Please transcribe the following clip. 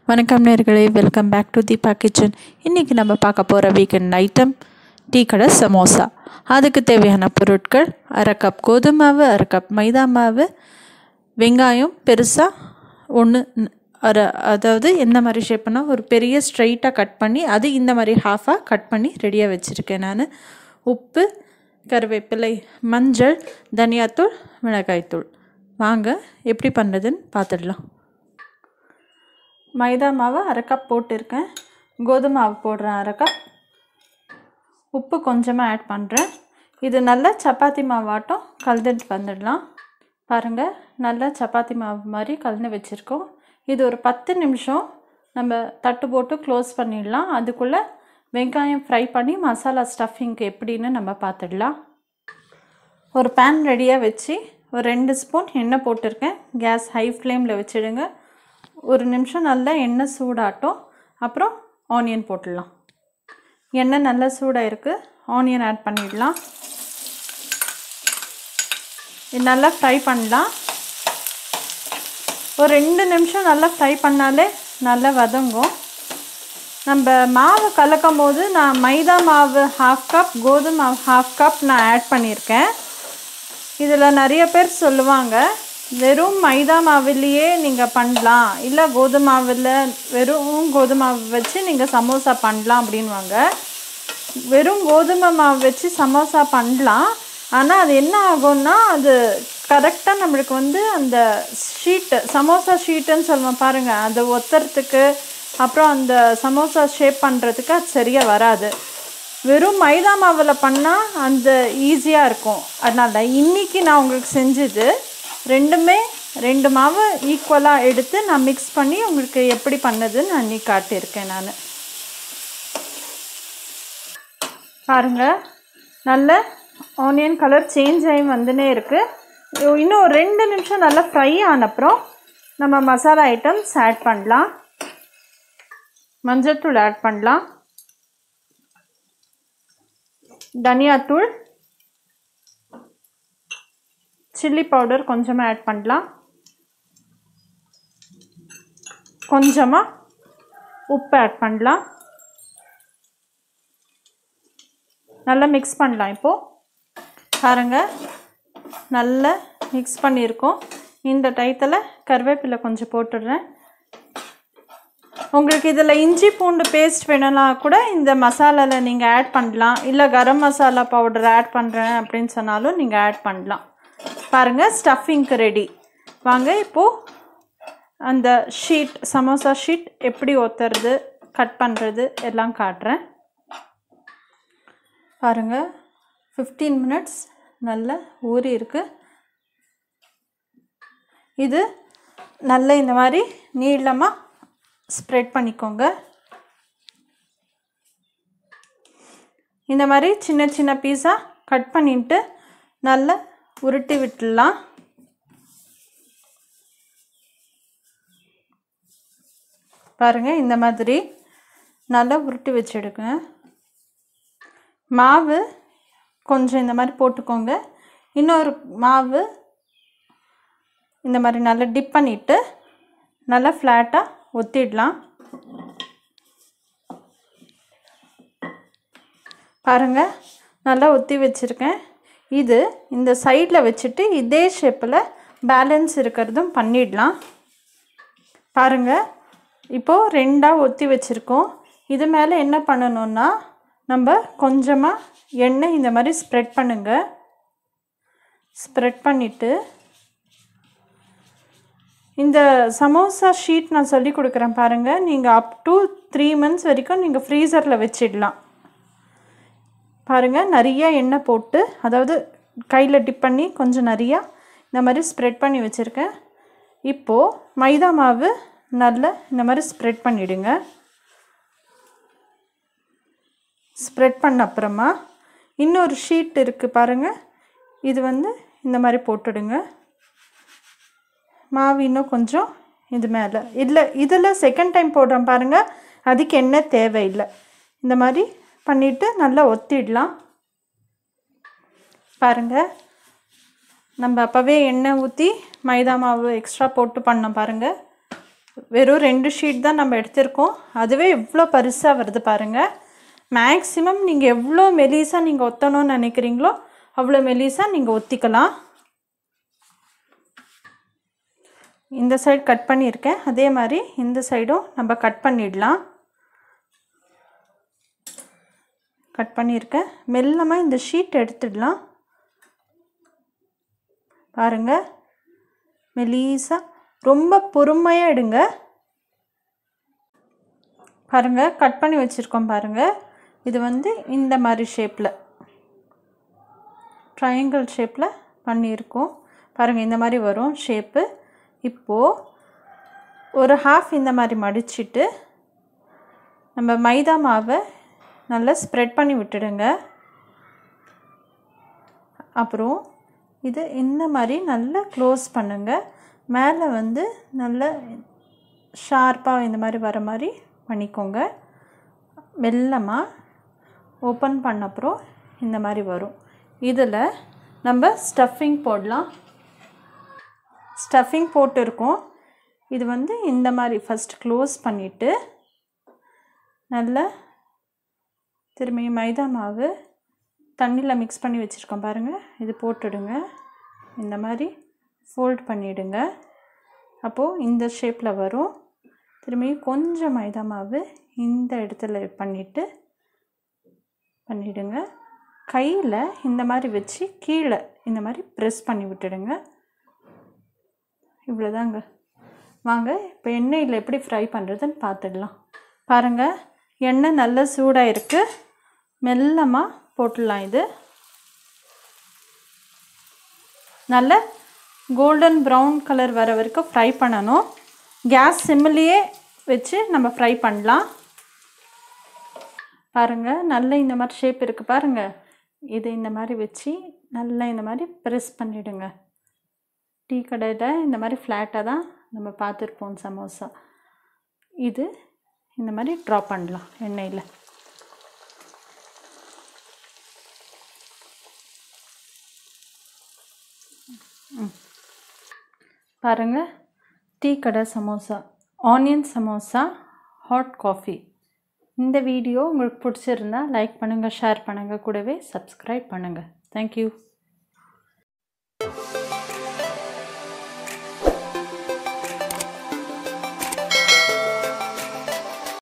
வணக்கம் நேர்களே welcome back to Deepa kitchen இன்றைக்கி நம்ம பார்க்க போகிற வீக்கெண்ட் ஐட்டம் டீ கடை சமோசா அதுக்கு தேவையான பொருட்கள் அரை கப் கோதுமை மாவு அரை கப் மைதா மாவு வெங்காயம் பெருசாக ஒன்று அரை அதாவது எந்த மாதிரி ஷேப்னா ஒரு பெரிய ஸ்ட்ரைட்டாக கட் பண்ணி அது இந்த மாதிரி ஹாஃபாக கட் பண்ணி ரெடியாக வச்சுருக்கேன் நான் உப்பு கருவேப்பிலை மஞ்சள் தனியாத்தூள் மிளகாய்த்தூள் வாங்க எப்படி பண்ணுறதுன்னு பார்த்துடலாம் மைதா மாவு அரை கப் போட்டிருக்கேன் கோதுமை மாவு போடுறேன் அரை கப் உப்பு கொஞ்சமாக ஆட் பண்ணுறேன் இது நல்லா சப்பாத்தி மாவாட்டம் கலந்துட்டு வந்துடலாம் பாருங்கள் நல்லா சப்பாத்தி மாவு மாதிரி கலந்து வச்சுருக்கோம் இது ஒரு பத்து நிமிஷம் நம்ம தட்டு போட்டு க்ளோஸ் பண்ணிடலாம் அதுக்குள்ளே வெங்காயம் ஃப்ரை பண்ணி மசாலா ஸ்டஃபிங்க்கு எப்படின்னு நம்ம பார்த்துடலாம் ஒரு பேன் ரெடியாக வச்சு ஒரு ரெண்டு ஸ்பூன் எண்ணெய் போட்டிருக்கேன் கேஸ் ஹை ஃப்ளேமில் வச்சுடுங்க ஒரு நிமிஷம் நல்லா எண்ணெய் சூடாட்டும் அப்புறம் ஆனியன் போட்டுடலாம் எண்ணெய் நல்லா சூடாக இருக்குது ஆனியன் ஆட் பண்ணிடலாம் இது நல்லா ஃப்ரை பண்ணலாம் ஒரு ரெண்டு நிமிஷம் நல்லா ஃப்ரை பண்ணாலே நல்லா வதங்கும் நம்ம மாவு கலக்கும் போது நான் மைதா மாவு ஹாஃப் கப் கோதுமை மாவு ஹாஃப் கப் நான் ஆட் பண்ணியிருக்கேன் இதில் நிறைய பேர் சொல்லுவாங்க வெறும் மைதா மாவுலேயே நீங்கள் பண்ணலாம் இல்லை கோதுமை மாவில் வெறும் கோதுமை மாவு வச்சு நீங்கள் சமோசா பண்ணலாம் அப்படின்வாங்க வெறும் கோதுமை மாவு வச்சு சமோசா பண்ணலாம் ஆனால் அது என்ன ஆகும்னா அது கரெக்டாக நம்மளுக்கு வந்து அந்த ஷீட்டு சமோசா ஷீட்டுன்னு சொல்லுவோம் பாருங்கள் அதை ஒத்துறதுக்கு அப்புறம் அந்த சமோசா ஷேப் பண்ணுறதுக்கு அது சரியாக வராது வெறும் மைதா மாவில் பண்ணால் அந்த ஈஸியாக இருக்கும் அதனால் இன்றைக்கி நான் உங்களுக்கு செஞ்சது ரெண்டுமே ரெண்டு மாவு ஈக்குவலாக எடுத்து நான் மிக்ஸ் பண்ணி உங்களுக்கு எப்படி பண்ணதுன்னு நான் இன்னைக்கு காட்டியிருக்கேன் நான் பாருங்கள் நல்ல ஆனியன் கலர் சேஞ்ச் ஆகி வந்துனே இருக்குது இன்னும் ஒரு ரெண்டு நிமிஷம் நல்லா ஃப்ரை ஆனப்புறம் நம்ம மசாலா ஐட்டம்ஸ் ஆட் பண்ணலாம் மஞ்சள்தூள் ஆட் பண்ணலாம் தனியாத்தூள் சில்லி பவுடர் கொஞ்சமாக ஆட் பண்ணலாம் கொஞ்சமாக உப்பு ஆட் பண்ணலாம் நல்லா மிக்ஸ் பண்ணலாம் இப்போது பாருங்கள் நல்லா மிக்ஸ் பண்ணியிருக்கோம் இந்த டயத்தில் கருவேப்பிலை கொஞ்சம் போட்டுடுறேன் உங்களுக்கு இதில் இஞ்சி பூண்டு பேஸ்ட் வேணும்னா கூட இந்த மசாலாவில் நீங்கள் ஆட் பண்ணலாம் இல்லை கரம் மசாலா பவுடர் ஆட் பண்ணுறேன் அப்படின்னு சொன்னாலும் நீங்கள் ஆட் பண்ணலாம் பாருங்கள் ஸ்டஃபிங்க்கு ரெடி வாங்க இப்போது அந்த ஷீட் சமோசா ஷீட் எப்படி ஒத்துறது கட் பண்ணுறது எல்லாம் காட்டுறேன் பாருங்கள் ஃபிஃப்டீன் மினிட்ஸ் நல்லா ஊறி இருக்கு இது நல்ல இந்த மாதிரி நீளமாக ஸ்ப்ரெட் பண்ணிக்கோங்க இந்த மாதிரி சின்ன சின்ன பீஸாக கட் பண்ணிட்டு நல்லா உருட்டி விட்டுடலாம் பாருங்கள் இந்த மாதிரி நல்லா உருட்டி வச்சுடுங்க மாவு கொஞ்சம் இந்த மாதிரி போட்டுக்கோங்க இன்னொரு மாவு இந்த மாதிரி நல்லா டிப் பண்ணிவிட்டு நல்லா ஃப்ளாட்டாக ஒத்திடலாம் பாருங்கள் நல்லா ஒத்தி வச்சுருக்கேன் இது இந்த சைடில் வச்சுட்டு இதே ஷேப்பில் பேலன்ஸ் இருக்கிறதும் பண்ணிடலாம் பாருங்கள் இப்போது ரெண்டாக ஒத்தி வச்சுருக்கோம் இது மேலே என்ன பண்ணணுன்னா நம்ம கொஞ்சமாக எண்ணெய் இந்த மாதிரி ஸ்ப்ரெட் பண்ணுங்க ஸ்ப்ரெட் பண்ணிவிட்டு இந்த சமோசா ஷீட் நான் சொல்லி கொடுக்குறேன் பாருங்கள் நீங்கள் அப் டு த்ரீ மந்த்ஸ் வரைக்கும் நீங்கள் ஃப்ரீசரில் வச்சிடலாம் பாருங்கள் நிறைய எண்ணெய் போட்டு அதாவது கையில் டிப் பண்ணி கொஞ்சம் நிறையா இந்த மாதிரி ஸ்ப்ரெட் பண்ணி வச்சுருக்கேன் இப்போது மைதா மாவு நல்லா இந்த மாதிரி ஸ்ப்ரெட் பண்ணிவிடுங்க ஸ்ப்ரெட் பண்ண அப்புறமா இன்னொரு ஷீட் இருக்குது பாருங்கள் இது வந்து இந்த மாதிரி போட்டுடுங்க மாவு இன்னும் கொஞ்சம் இது மேலே இதில் இதில் செகண்ட் டைம் போடுறோம் பாருங்கள் அதுக்கு எண்ணெய் தேவையில்லை இந்த மாதிரி பண்ணிவிட்டு நல்லா ஒத்திடலாம் பாருங்கள் நம்ம அப்போவே எண்ணெய் ஊற்றி மைதா மாவு எக்ஸ்ட்ரா போட்டு பண்ணோம் பாருங்கள் வெறும் ரெண்டு ஷீட் தான் நம்ம எடுத்திருக்கோம் அதுவே எவ்வளோ பெருசாக வருது பாருங்கள் மேக்ஸிமம் நீங்கள் எவ்வளோ மெலிசாக நீங்கள் ஒத்தணும்னு நினைக்கிறீங்களோ அவ்வளோ மெலிசாக நீங்கள் ஒத்திக்கலாம் இந்த சைடு கட் பண்ணியிருக்கேன் அதே மாதிரி இந்த சைடும் நம்ம கட் பண்ணிடலாம் கட் பண்ணியிருக்கேன் மெல்லமாக இந்த ஷீட் எடுத்துடலாம் பாருங்கள் மெலீஸாக ரொம்ப பொறுமையாக எடுங்க பாருங்கள் கட் பண்ணி வச்சுருக்கோம் பாருங்கள் இது வந்து இந்த மாதிரி ஷேப்பில் ட்ரையாங்கிள் ஷேப்பில் பண்ணியிருக்கோம் பாருங்கள் இந்த மாதிரி வரும் ஷேப்பு இப்போது ஒரு ஹாஃப் இந்த மாதிரி மடிச்சிட்டு நம்ம மைதா மாவை நல்லா ஸ்ப்ரெட் பண்ணி விட்டுடுங்க அப்புறம் இது இந்த மாதிரி நல்லா க்ளோஸ் பண்ணுங்கள் மேலே வந்து நல்ல ஷார்ப்பாக இந்த மாதிரி வர மாதிரி பண்ணிக்கோங்க மெல்லமாக ஓப்பன் பண்ண அப்புறம் இந்த மாதிரி வரும் இதில் நம்ம ஸ்டஃபிங் போடலாம் ஸ்டஃபிங் போட்டிருக்கோம் இது வந்து இந்த மாதிரி ஃபஸ்ட் க்ளோஸ் பண்ணிவிட்டு நல்லா திரும்பி மைதா மாவு தண்ணியில் மிக்ஸ் பண்ணி வச்சுருக்கோம் பாருங்கள் இது போட்டுடுங்க இந்த மாதிரி ஃபோல்ட் பண்ணிவிடுங்க அப்போது இந்த ஷேப்பில் வரும் திரும்பி கொஞ்சம் மைதா மாவு இந்த இடத்துல பண்ணிவிட்டு பண்ணிவிடுங்க கையில் இந்த மாதிரி வச்சு கீழே இந்த மாதிரி ப்ரெஸ் பண்ணி விட்டுடுங்க இவ்வளோதாங்க வாங்க இப்போ எண்ணெயில் எப்படி ஃப்ரை பண்ணுறதுன்னு பார்த்துடலாம் பாருங்கள் எண்ணெய் நல்லா சூடாக இருக்குது மெல்லமாக போட்டுடலாம் இது நல்ல கோல்டன் ப்ரௌன் கலர் வர வரைக்கும் ஃப்ரை பண்ணணும் கேஸ் சிம்மிலேயே வச்சு நம்ம ஃப்ரை பண்ணலாம் பாருங்கள் நல்ல இந்த மாதிரி ஷேப் இருக்குது பாருங்கள் இது இந்த மாதிரி வச்சு நல்லா இந்த மாதிரி ப்ரெஸ் பண்ணிவிடுங்க டீ கடையில் இந்த மாதிரி ஃப்ளாட்டாக தான் நம்ம பார்த்துருப்போம் சமோசா இது இந்த மாதிரி ட்ராப் பண்ணலாம் எண்ணெயில் பாருங்கள் டீ கடை samosa onion samosa hot coffee இந்த வீடியோ உங்களுக்கு பிடிச்சிருந்தா லைக் பண்ணுங்கள் ஷேர் பண்ணுங்கள் கூடவே சப்ஸ்கிரைப் பண்ணுங்கள் தேங்க்யூ